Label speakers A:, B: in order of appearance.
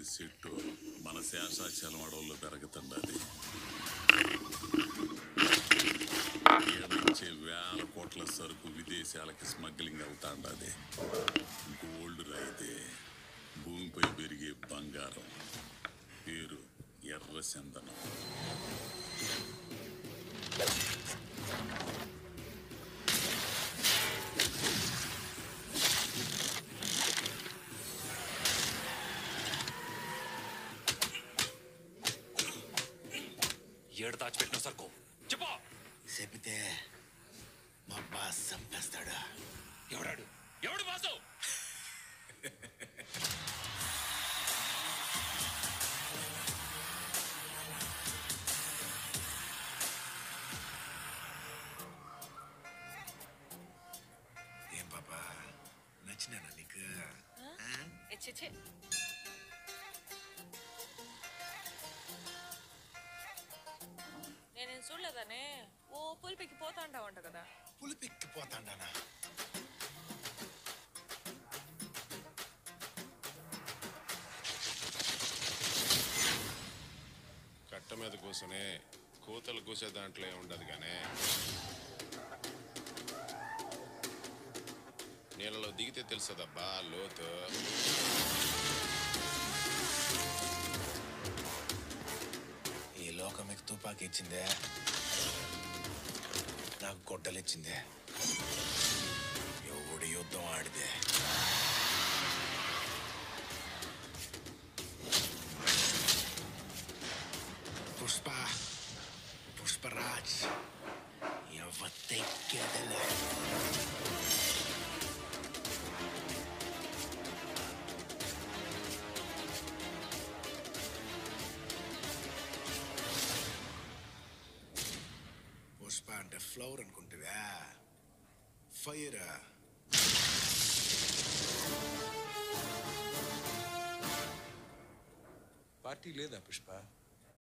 A: చెట్టు మన శేషాచలం అడవుల్లో పెరుగుతుండది నుంచి వేల కోట్ల సరుకు విదేశాలకి స్మగ్లింగ్ అవుతాండది గోల్డ్ రైతే భూమిపై పెరిగే బంగారం పేరు ఎర్ర చందనం
B: ఏడు దాచిపెట్టిన సరుకు చెప్పు
C: చెబితే మా బాస్ చంపేస్తాడు
B: ఎవడాడు ఎవడు బాసు
C: ఏం పాపా నచ్చినానా నీకు
D: ఎచ్చెచ్చే నేనేం చూడలేదనే ఓ పులిపికి పోతా అంటావంట కదా
C: పులిపెక్కిపోతాడానా
E: కట్ట మీద కూర్చొని కూతలు కూసే దాంట్లో ఏం ఉండదు కానీ నీళ్ళలో దిగితే తెలుస్తుందబ్బా లోతు
C: ఈ లోకం మీకు తుపాకీ ఇచ్చిందే నాకు గొడ్డలు ఇచ్చిందే ఎవడు యుద్ధం ఆడితే పుష్ప పుష్పరాజ్ ఎవత్తెక్కేదలే పుష్ప అంటే ఫ్లవర్ అనుకుంటువా ఫైర్
F: పార్టీ లేదా పుష్ప